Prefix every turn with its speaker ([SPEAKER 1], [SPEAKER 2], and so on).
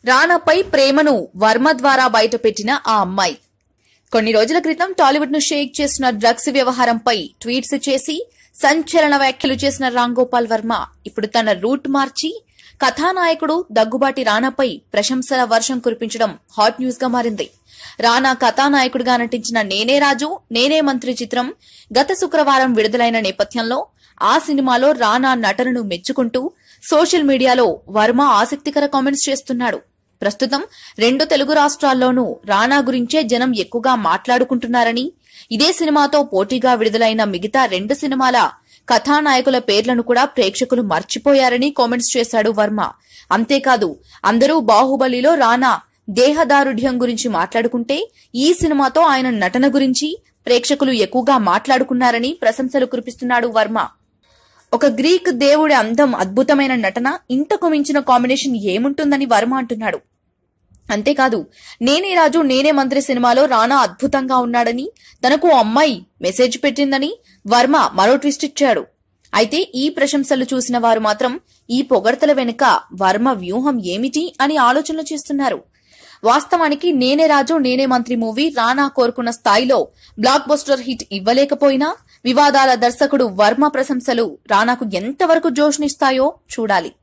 [SPEAKER 1] రానాపై ప్రేమను వర్మ ద్వారా బయటపెట్టిన ఆ అమ్మాయి కొన్ని రోజుల క్రితం టాలీవుడ్ ను షేక్ చేసిన డ్రగ్స్ వ్యవహారంపై ట్వీట్స్ చేసి సంచలన వ్యాఖ్యలు చేసిన రామ్ గోపాల్ వర్మ ఇప్పుడు తన రూట్ మార్చి కథానాయకుడు దగ్గుబాటి రానాపై ప్రశంసల వర్షం కురిపించడం హాట్ న్యూస్ గా మారింది రానా కథానాయకుడిగా నటించిన నేనే రాజు నేనే మంత్రి చిత్రం గత శుక్రవారం విడుదలైన నేపథ్యంలో ఆ సినిమాలో రానా నటనను మెచ్చుకుంటూ సోషల్ మీడియాలో వర్మ ఆసక్తికర కామెంట్స్ చేస్తున్నాడు ప్రస్తుతం రెండు తెలుగు రాష్ట్రాల్లోనూ రానా గురించే జనం ఎక్కువగా మాట్లాడుకుంటున్నారని ఇదే సినిమాతో పోటీగా విడుదలైన మిగతా రెండు సినిమాల కథానాయకుల పేర్లను కూడా ప్రేక్షకులు మర్చిపోయారని కామెంట్స్ చేశాడు వర్మ అంతేకాదు అందరూ బాహుబలిలో రానా దేహదారుఢ్యం గురించి మాట్లాడుకుంటే ఈ సినిమాతో ఆయన నటన గురించి ప్రేక్షకులు ఎక్కువగా మాట్లాడుకున్నారని ప్రశంసలు కురిపిస్తున్నాడు వర్మ ఒక గ్రీక్ దేవుడి అందం అద్భుతమైన నటన ఇంతకు మించిన కాంబినేషన్ ఏముంటుందని వర్మ అంటున్నాడు అంతేకాదు నేనే రాజు నేనే మంత్రి సినిమాలో రానా అద్భుతంగా ఉన్నాడని తనకు ఓ అమ్మాయి మెసేజ్ పెట్టిందని వర్మ మరో ట్విస్ట్ ఇచ్చాడు అయితే ఈ ప్రశంసలు చూసిన వారు మాత్రం ఈ పొగడ్తల వెనుక వర్మ వ్యూహం ఏమిటి అని ఆలోచనలు చేస్తున్నారు వాస్తవానికి నేనే రాజు నేనే మంత్రి మూవీ రానా కోరుకున్న స్థాయిలో బ్లాక్ బస్టర్ హిట్ ఇవ్వలేకపోయినా వివాదాల దర్శకుడు వర్మ ప్రశంసలు రానాకు ఎంతవరకు జోష్నిస్తాయో చూడాలి